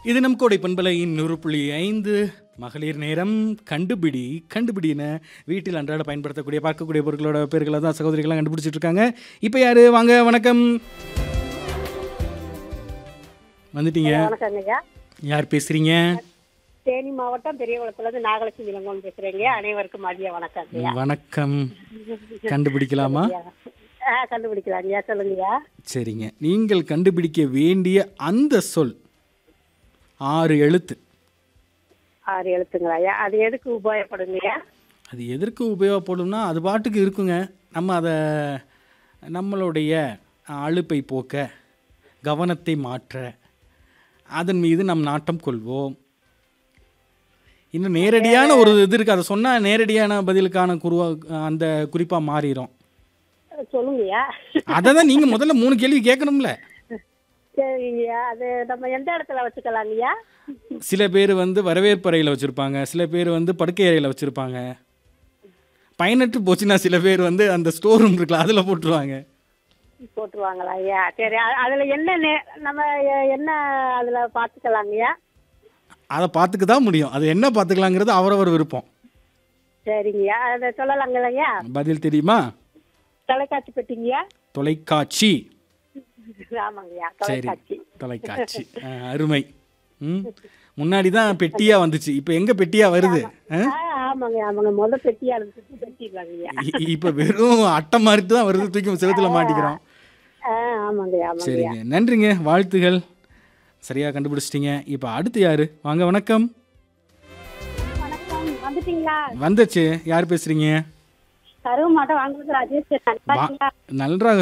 இது நம் கோடை பண்பலையின் நூறு புள்ளி ஐந்து மகளிர் நேரம் கண்டுபிடி கண்டுபிடின்னு வீட்டில் அன்றாட பயன்படுத்தக்கூடிய பார்க்கக்கூடிய பொருட்களோட பேர்களை தான் சகோதரிகள்லாம் கண்டுபிடிச்சிட்டு இருக்காங்க இப்போ யாரு வாங்க வணக்கம் வந்துட்டீங்க வணக்கங்க ஐயா யார் பேசுறீங்க தேனி மாவட்டம் பெரியகுளத்துல இருந்து நாகலட்சுமி இளங்கோன் பேசுறேங்க அனைவருக்கும் மதிய வணக்கம் ஐயா வணக்கம் கண்டுபிடிக்கலாமா ஆ கண்டுபிடிக்கலாம் ஐயா சொல்லுங்கய்யா சரிங்க நீங்கள் கண்டுபிடிக்க வேண்டிய அந்த சொல் ஆறு எழுத்து ஆறு எழுத்துங்களா ஐயா அது எதுக்கு உபயோகப்படுங்கய்யா அது எதற்கு உபயோகப்படும்னா அது பாட்டுக்கு இருக்குங்க நம்ம அதை நம்மளுடைய அலுப்பை போக்க கவனத்தை மாற்ற அதன் மீது நம் நாட்டம் கொள்வோம் இன்னும் நேரடியான ஒரு இது இருக்குது அதை சொன்னால் நேரடியான பதிலுக்கான குருவா அந்த குறிப்பாக மாறிடும் சொல்லுங்கய்யா அதை தான் நீங்கள் முதல்ல மூணு கேள்வி கேட்கணும்ல சரிங்கய்யா அது நம்ம எந்த இடத்துல வச்சுக்கலாங்கய்யா சில பேர் வந்து வரவேற்பு அறையில் வச்சுருப்பாங்க சில பேர் வந்து படுக்கை அறையில் வச்சுருப்பாங்க பயனற்று போச்சுன்னா சில பேர் வந்து அந்த ஸ்டோர் ரூம் இருக்குல்ல அதில் போட்டுருவாங்க போட்டுருவாங்களா ஐயா சரி அ- அதுல என்ன நே- நம்ம எ- என்ன அதுல பாத்துக்கலாங்கய்யா அதை பார்த்துக்க தான் முடியும் அது என்ன பார்த்துக்கலாங்கிறது அவரவர் விருப்பம் சரிங்கய்யா அதை சொல்லலாங்கய்யா பதில் தெரியுமா தொலைக்காட்சி பெட்டிங்கய்யா தொலைக்காட்சி ஆமாங்கய்யா சரி தொலைக்காட்சி தொலைக்காட்சி ஆ, அருமை ம் முன்னாடி தான் பெட்டியாக வந்துச்சு இப்போ எங்கே பெட்டியாக வருது ஆ? ஆ, ஆமாங்க ஆமாங்க முத பெட்டியா இருந்துச்சு பெட்டிடுறாங்கய்யா இ- இப்போ வெறும் அட்டை மாறிட்டு தான் வருது தூக்கி செவுத்துல மாட்டிக்கிறோம் ஆ ஆமாங்க ஆமாங்க சரிங்க நன்றிங்க வாழ்த்துகள் சரியாக கண்டுபிடிச்சிட்டிங்க இப்போ அடுத்து யாரு வாங்க வணக்கம் வணக்கம் வந்துட்டீங்களா வந்துச்சு யார் பேசுறீங்க கருவு மாட்டம் வாங்குறது ராஜேஷ் வா- நன்றாக